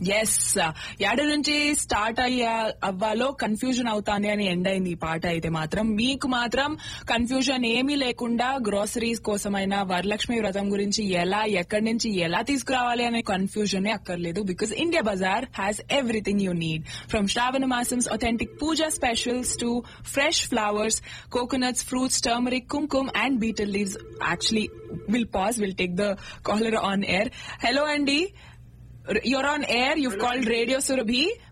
Yes యాడ నుంచి start అయ్యా అవ్వాలో కన్ఫ్యూజన్ అవుతాంది అని ఎండ్ అయింది ఈ పాట అయితే మాత్రం మీకు మాత్రం కన్ఫ్యూజన్ ఏమీ లేకుండా గ్రోసరీస్ కోసమైనా వరలక్ష్మి వ్రతం గురించి ఎలా ఎక్కడి నుంచి ఎలా తీసుకురావాలి అనే కన్ఫ్యూజన్ అక్కర్లేదు because India Bazaar has everything you need from Shravana మాసంస్ authentic puja specials to fresh flowers coconuts fruits turmeric kumkum and betel leaves actually will pause will take the caller on air hello అండి you're on air. You've called Radio Surabhi.